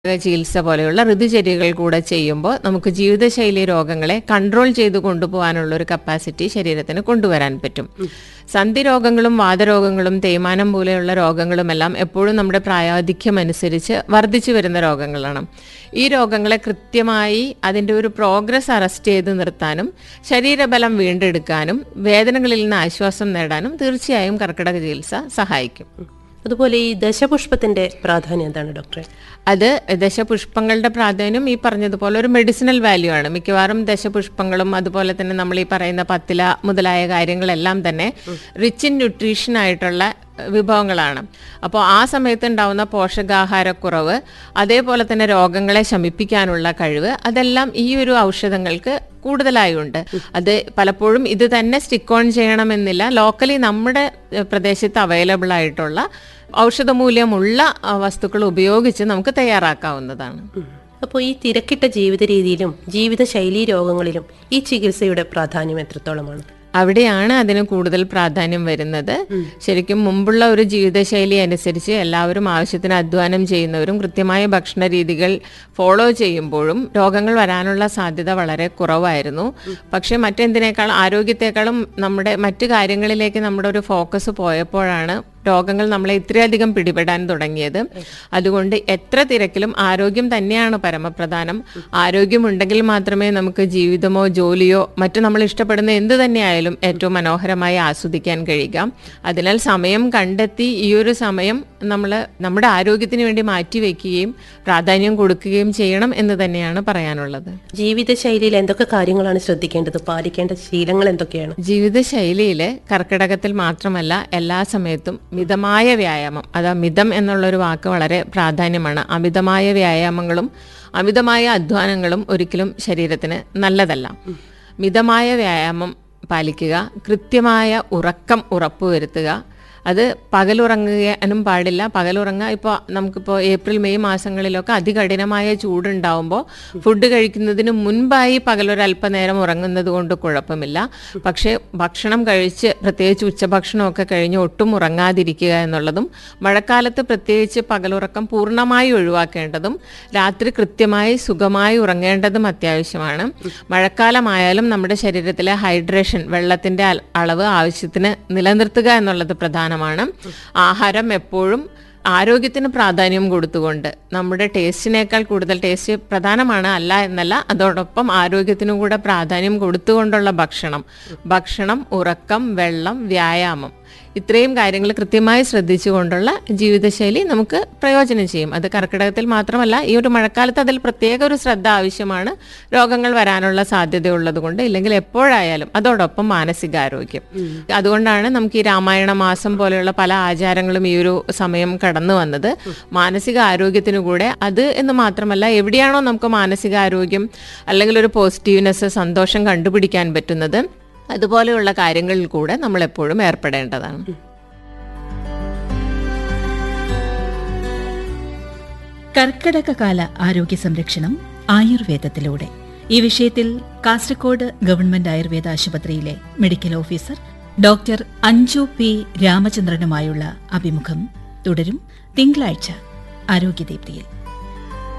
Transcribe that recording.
ചികിത്സ പോലെയുള്ള ഋതുചര്യകൾ കൂടെ ചെയ്യുമ്പോൾ നമുക്ക് ജീവിതശൈലി രോഗങ്ങളെ കൺട്രോൾ ചെയ്ത് കൊണ്ടുപോകാനുള്ള ഒരു കപ്പാസിറ്റി ശരീരത്തിന് കൊണ്ടുവരാൻ പറ്റും സന്ധി രോഗങ്ങളും വാതരോഗങ്ങളും തേയ്മാനം പോലെയുള്ള രോഗങ്ങളുമെല്ലാം എപ്പോഴും നമ്മുടെ പ്രായാധിക്യം അനുസരിച്ച് വർദ്ധിച്ചു വരുന്ന രോഗങ്ങളാണ് ഈ രോഗങ്ങളെ കൃത്യമായി അതിൻ്റെ ഒരു പ്രോഗ്രസ് അറസ്റ്റ് ചെയ്ത് നിർത്താനും ശരീരബലം വീണ്ടെടുക്കാനും വേദനകളിൽ നിന്ന് ആശ്വാസം നേടാനും തീർച്ചയായും കർക്കിടക ചികിത്സ സഹായിക്കും അതുപോലെ ഈ ദശപുഷ്പത്തിന്റെ പ്രാധാന്യം എന്താണ് ഡോക്ടറെ അത് ദശപുഷ്പങ്ങളുടെ പ്രാധാന്യം ഈ പറഞ്ഞതുപോലെ ഒരു മെഡിസിനൽ വാല്യൂ ആണ് മിക്കവാറും ദശപുഷ്പങ്ങളും അതുപോലെ തന്നെ നമ്മൾ ഈ പറയുന്ന പത്തില മുതലായ കാര്യങ്ങളെല്ലാം തന്നെ റിച്ച് ഇൻ ന്യൂട്രീഷൻ ആയിട്ടുള്ള വിഭവങ്ങളാണ് അപ്പോൾ ആ സമയത്ത് ഉണ്ടാവുന്ന പോഷകാഹാരക്കുറവ് അതേപോലെ തന്നെ രോഗങ്ങളെ ശമിപ്പിക്കാനുള്ള കഴിവ് അതെല്ലാം ഈ ഒരു ഔഷധങ്ങൾക്ക് കൂടുതലായുണ്ട് അത് പലപ്പോഴും ഇത് തന്നെ സ്റ്റിക്ക് ഓൺ ചെയ്യണമെന്നില്ല ലോക്കലി നമ്മുടെ എഹ്, പ്രദേശത്ത് അവൈലബിൾ ആയിട്ടുള്ള ഔഷധമൂല്യമുള്ള ആ, വസ്തുക്കൾ ഉപയോഗിച്ച് നമുക്ക് തയ്യാറാക്കാവുന്നതാണ് അപ്പോൾ ഈ തിരക്കിട്ട ജീവിത രീതിയിലും ജീവിതശൈലീ രോഗങ്ങളിലും ഈ ചികിത്സയുടെ പ്രാധാന്യം എത്രത്തോളമാണ് അവിടെയാണ് അതിന് കൂടുതൽ പ്രാധാന്യം വരുന്നത് ശരിക്കും മുമ്പുള്ള ഒരു ജീവിതശൈലി അനുസരിച്ച് എല്ലാവരും ആവശ്യത്തിന് അധ്വാനം ചെയ്യുന്നവരും കൃത്യമായ ഭക്ഷണ രീതികൾ ഫോളോ ചെയ്യുമ്പോഴും രോഗങ്ങൾ വരാനുള്ള സാധ്യത വളരെ കുറവായിരുന്നു പക്ഷേ മറ്റെന്തിനേക്കാൾ ആരോഗ്യത്തെക്കാളും നമ്മുടെ മറ്റു കാര്യങ്ങളിലേക്ക് നമ്മുടെ ഒരു ഫോക്കസ് പോയപ്പോഴാണ് രോഗങ്ങൾ നമ്മളെ ഇത്രയധികം പിടിപെടാൻ തുടങ്ങിയത് അതുകൊണ്ട് എത്ര തിരക്കിലും ആരോഗ്യം തന്നെയാണ് പരമപ്രധാനം ആരോഗ്യമുണ്ടെങ്കിൽ മാത്രമേ നമുക്ക് ജീവിതമോ ജോലിയോ മറ്റു നമ്മൾ ഇഷ്ടപ്പെടുന്ന എന്ത് തന്നെയായാലും ഏറ്റവും മനോഹരമായി ആസ്വദിക്കാൻ കഴിയുക അതിനാൽ സമയം കണ്ടെത്തി ഈ ഒരു സമയം നമ്മൾ നമ്മുടെ ആരോഗ്യത്തിന് വേണ്ടി മാറ്റിവെക്കുകയും പ്രാധാന്യം കൊടുക്കുകയും ചെയ്യണം എന്ന് തന്നെയാണ് പറയാനുള്ളത് ജീവിതശൈലിയിൽ എന്തൊക്കെ കാര്യങ്ങളാണ് ശ്രദ്ധിക്കേണ്ടത് പാലിക്കേണ്ട ശീലങ്ങൾ എന്തൊക്കെയാണ് ജീവിതശൈലിയിൽ കർക്കിടകത്തിൽ മാത്രമല്ല എല്ലാ സമയത്തും മിതമായ വ്യായാമം അതാ മിതം എന്നുള്ളൊരു വാക്ക് വളരെ പ്രാധാന്യമാണ് അമിതമായ വ്യായാമങ്ങളും അമിതമായ അധ്വാനങ്ങളും ഒരിക്കലും ശരീരത്തിന് നല്ലതല്ല മിതമായ വ്യായാമം പാലിക്കുക കൃത്യമായ ഉറക്കം ഉറപ്പുവരുത്തുക അത് പകലുറങ്ങാനും പാടില്ല പകലുറങ്ങുക ഇപ്പോൾ നമുക്കിപ്പോൾ ഏപ്രിൽ മെയ് മാസങ്ങളിലൊക്കെ അതികഠിനമായ ചൂടുണ്ടാവുമ്പോൾ ഫുഡ് കഴിക്കുന്നതിന് മുൻപായി പകലൊരു അല്പനേരം ഉറങ്ങുന്നത് കൊണ്ട് കുഴപ്പമില്ല പക്ഷേ ഭക്ഷണം കഴിച്ച് പ്രത്യേകിച്ച് ഉച്ചഭക്ഷണമൊക്കെ കഴിഞ്ഞ് ഒട്ടും ഉറങ്ങാതിരിക്കുക എന്നുള്ളതും മഴക്കാലത്ത് പ്രത്യേകിച്ച് പകലുറക്കം പൂർണ്ണമായി ഒഴിവാക്കേണ്ടതും രാത്രി കൃത്യമായി സുഖമായി ഉറങ്ങേണ്ടതും അത്യാവശ്യമാണ് മഴക്കാലമായാലും നമ്മുടെ ശരീരത്തിലെ ഹൈഡ്രേഷൻ വെള്ളത്തിന്റെ അൽ- അളവ് ആവശ്യത്തിന് നിലനിർത്തുക എന്നുള്ളത് പ്രധാനമാണ് ആഹാരം എപ്പോഴും ആരോഗ്യത്തിന് പ്രാധാന്യം കൊടുത്തുകൊണ്ട് നമ്മുടെ ടേസ്റ്റിനേക്കാൾ കൂടുതൽ ടേസ്റ്റ് പ്രധാനമാണ് അല്ല എന്നല്ല അതോടൊപ്പം ആരോഗ്യത്തിനും കൂടെ പ്രാധാന്യം കൊടുത്തുകൊണ്ടുള്ള ഭക്ഷണം ഭക്ഷണം ഉറക്കം വെള്ളം വ്യായാമം ഇത്രയും കാര്യങ്ങൾ കൃത്യമായി ശ്രദ്ധിച്ചുകൊണ്ടുള്ള ജീവിതശൈലി നമുക്ക് പ്രയോജനം ചെയ്യും അത് കർക്കിടകത്തിൽ മാത്രമല്ല ഈ ഒരു മഴക്കാലത്ത് അതിൽ പ്രത്യേക ഒരു ശ്രദ്ധ ആവശ്യമാണ് രോഗങ്ങൾ വരാനുള്ള സാധ്യതയുള്ളത് കൊണ്ട് ഇല്ലെങ്കിൽ എപ്പോഴായാലും അതോടൊപ്പം മാനസികാരോഗ്യം അതുകൊണ്ടാണ് നമുക്ക് ഈ രാമായണ മാസം പോലെയുള്ള പല ആചാരങ്ങളും ഈ ഒരു സമയം കടന്നു വന്നത് മാനസിക ആരോഗ്യത്തിനു കൂടെ അത് എന്ന് മാത്രമല്ല എവിടെയാണോ നമുക്ക് മാനസികാരോഗ്യം അല്ലെങ്കിൽ ഒരു പോസിറ്റീവ്നെസ് സന്തോഷം കണ്ടുപിടിക്കാൻ പറ്റുന്നത് അതുപോലെയുള്ള കാര്യങ്ങളിൽ കൂടെ നമ്മൾ എപ്പോഴും ഏർപ്പെടേണ്ടതാണ് കർക്കിടകകാല ആരോഗ്യ സംരക്ഷണം ആയുർവേദത്തിലൂടെ ഈ വിഷയത്തിൽ കാസർഗോഡ് ഗവൺമെന്റ് ആയുർവേദ ആശുപത്രിയിലെ medical officer doctor Anju P രാമചന്ദ്രനുമായുള്ള അഭിമുഖം തുടരും തിങ്കളാഴ്ച ആരോഗ്യദീപ്തിയിൽ